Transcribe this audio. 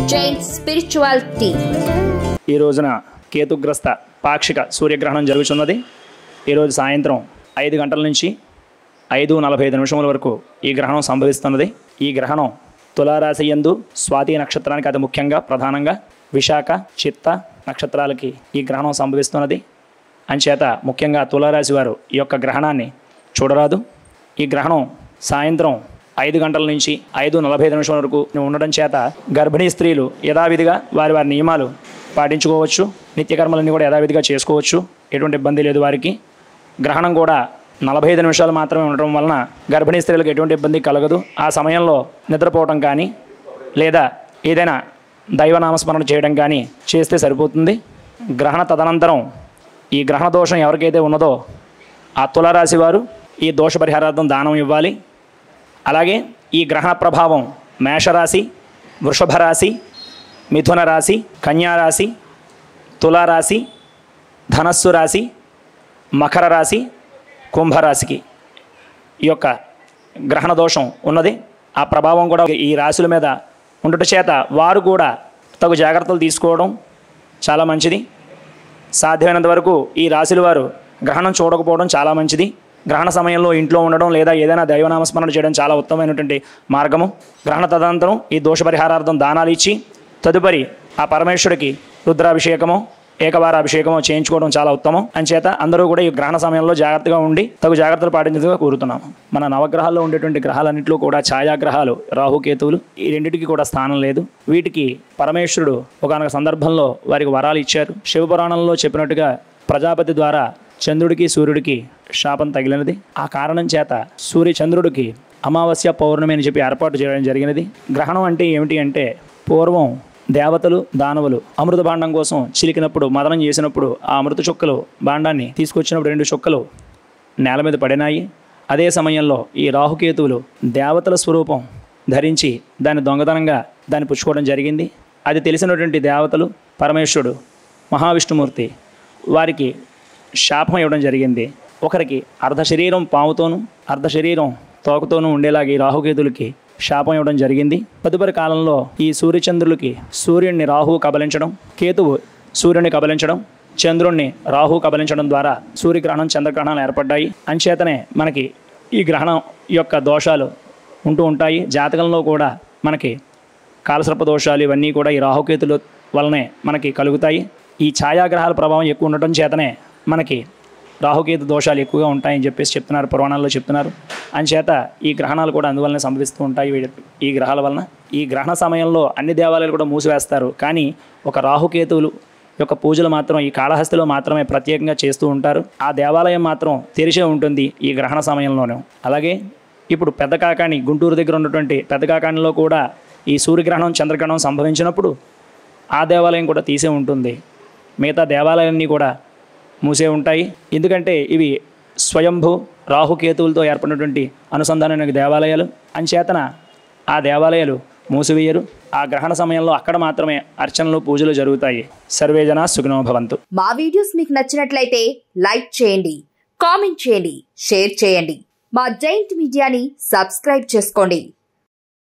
Jain spiritual tea ఈ రోజున కేతుగ్రస్త పాక్షిక సూర్యగ్రహణం జరుగుతున్నది ఈరోజు సాయంత్రం ఐదు గంటల నుంచి ఐదు నలభై ఐదు నిమిషముల వరకు ఈ గ్రహణం సంభవిస్తున్నది ఈ గ్రహణం తులారాశి యందు స్వాతి నక్షత్రానికి అతి ముఖ్యంగా ప్రధానంగా విశాఖ చిత్త నక్షత్రాలకి ఈ గ్రహణం సంభవిస్తున్నది అంచేత ముఖ్యంగా తులారాశి వారు ఈ యొక్క గ్రహణాన్ని చూడరాదు ఈ గ్రహణం సాయంత్రం ఐదు గంటల నుంచి ఐదు నలభై ఐదు నిమిషాల వరకు ఉండడం చేత గర్భిణీ స్త్రీలు యథావిధిగా వారి వారి నియమాలు పాటించుకోవచ్చు నిత్యకర్మలన్నీ కూడా యథావిధిగా చేసుకోవచ్చు ఎటువంటి ఇబ్బంది లేదు వారికి గ్రహణం కూడా నలభై ఐదు నిమిషాలు మాత్రమే ఉండటం వలన గర్భిణీ స్త్రీలకు ఎటువంటి ఇబ్బంది కలగదు ఆ సమయంలో నిద్రపోవటం కానీ లేదా ఏదైనా దైవనామస్మరణ చేయడం కానీ చేస్తే సరిపోతుంది గ్రహణ తదనంతరం ఈ గ్రహణ దోషం ఎవరికైతే ఉన్నదో ఆ తులారాశి వారు ఈ దోష పరిహారార్థం దానం ఇవ్వాలి అలాగే ఈ గ్రహణ ప్రభావం మేషరాశి వృషభ రాశి మిథున రాశి కన్యా రాశి తులారాశి ధనస్సు రాశి మకర రాశి కుంభరాశికి ఈ యొక్క గ్రహణ దోషం ఉన్నది ఆ ప్రభావం కూడా ఈ రాశుల మీద ఉండట చేత వారు కూడా తగు జాగ్రత్తలు తీసుకోవడం చాలా మంచిది సాధ్యమైనంత వరకు ఈ రాశుల వారు గ్రహణం చూడకపోవడం చాలా మంచిది గ్రహణ సమయంలో ఇంట్లో ఉండడం లేదా ఏదైనా దైవనామస్మరణ చేయడం చాలా ఉత్తమమైనటువంటి మార్గము గ్రహణ తదనంతరం ఈ దోష పరిహారార్థం దానాలు ఇచ్చి తదుపరి ఆ పరమేశ్వరుడికి రుద్రాభిషేకము ఏకవార అభిషేకము చేయించుకోవడం చాలా ఉత్తమం అంచేత అందరూ కూడా ఈ గ్రహణ సమయంలో జాగ్రత్తగా ఉండి తగు జాగ్రత్తలు పాటించగా కోరుతున్నాము మన నవగ్రహాల్లో ఉండేటువంటి గ్రహాలన్నింటిలో కూడా ఛాయాగ్రహాలు రాహుకేతువులు ఈ రెండింటికి కూడా స్థానం లేదు వీటికి పరమేశ్వరుడు ఒకనొక సందర్భంలో వారికి వరాలు ఇచ్చారు శివపురాణంలో చెప్పినట్టుగా ప్రజాపతి ద్వారా చంద్రుడికి సూర్యుడికి శాపం తగిలినది ఆ కారణం చేత సూర్య చంద్రుడికి అమావాస్య పౌర్ణమి అని చెప్పి ఏర్పాటు చేయడం జరిగినది గ్రహణం అంటే ఏమిటి అంటే పూర్వం దేవతలు దానవులు అమృత భాండం కోసం చిలికినప్పుడు మదనం చేసినప్పుడు ఆ అమృత చుక్కలు భాండాన్ని తీసుకొచ్చినప్పుడు రెండు చుక్కలు నేల మీద పడినాయి అదే సమయంలో ఈ రాహుకేతువులు దేవతల స్వరూపం ధరించి దాన్ని దొంగతనంగా దాన్ని పుచ్చుకోవడం జరిగింది అది తెలిసినటువంటి దేవతలు పరమేశ్వరుడు మహావిష్ణుమూర్తి వారికి శాపం ఇవ్వడం జరిగింది ఒకరికి అర్ధ శరీరం పాముతోనూ అర్ధ శరీరం తోకతోనూ ఉండేలాగా ఈ రాహుకేతులకి శాపం ఇవ్వడం జరిగింది తదుపరి కాలంలో ఈ సూర్యచంద్రులకి సూర్యుడిని రాహువు కబలించడం కేతువు సూర్యుని కబలించడం చంద్రుణ్ణి రాహు కబలించడం ద్వారా సూర్యగ్రహణం చంద్రగ్రహణాలు ఏర్పడ్డాయి అంచేతనే మనకి ఈ గ్రహణం యొక్క దోషాలు ఉంటూ ఉంటాయి జాతకంలో కూడా మనకి కాలసర్ప దోషాలు ఇవన్నీ కూడా ఈ రాహుకేతుల వలనే మనకి కలుగుతాయి ఈ ఛాయాగ్రహాల ప్రభావం ఎక్కువ ఉండటం చేతనే మనకి రాహుకేతు దోషాలు ఎక్కువగా ఉంటాయని చెప్పేసి చెప్తున్నారు పురాణాల్లో చెప్తున్నారు అంచేత ఈ గ్రహణాలు కూడా అందువల్లనే సంభవిస్తూ ఉంటాయి వీడి- ఈ గ్రహాల వలన ఈ గ్రహణ సమయంలో అన్ని దేవాలయాలు కూడా మూసివేస్తారు కానీ ఒక రాహుకేతువులు యొక్క పూజలు మాత్రం ఈ కాళహస్తిలో మాత్రమే ప్రత్యేకంగా చేస్తూ ఉంటారు ఆ దేవాలయం మాత్రం తెరిచే ఉంటుంది ఈ గ్రహణ సమయంలోనూ అలాగే ఇప్పుడు పెద్ద కాకాని గుంటూరు దగ్గర ఉన్నటువంటి పెద్ద కాకానిలో కూడా ఈ సూర్యగ్రహణం చంద్రగ్రహణం సంభవించినప్పుడు ఆ దేవాలయం కూడా తీసే ఉంటుంది మిగతా దేవాలయాలన్నీ కూడా మూసే ఉంటాయి ఎందుకంటే ఇవి స్వయంభూ రాహుకేతువులతో ఏర్పడినటువంటి అనుసంధానమైన దేవాలయాలు అంచేతన ఆ దేవాలయాలు మూసివేయరు ఆ గ్రహణ సమయంలో అక్కడ మాత్రమే అర్చనలు పూజలు జరుగుతాయి సర్వే జనా సుఖినో భవంతు మా వీడియోస్ మీకు నచ్చినట్లయితే లైక్ చేయండి కామెంట్ చేయండి షేర్ చేయండి మా జైంట్ మీడియాని సబ్స్క్రైబ్ చేసుకోండి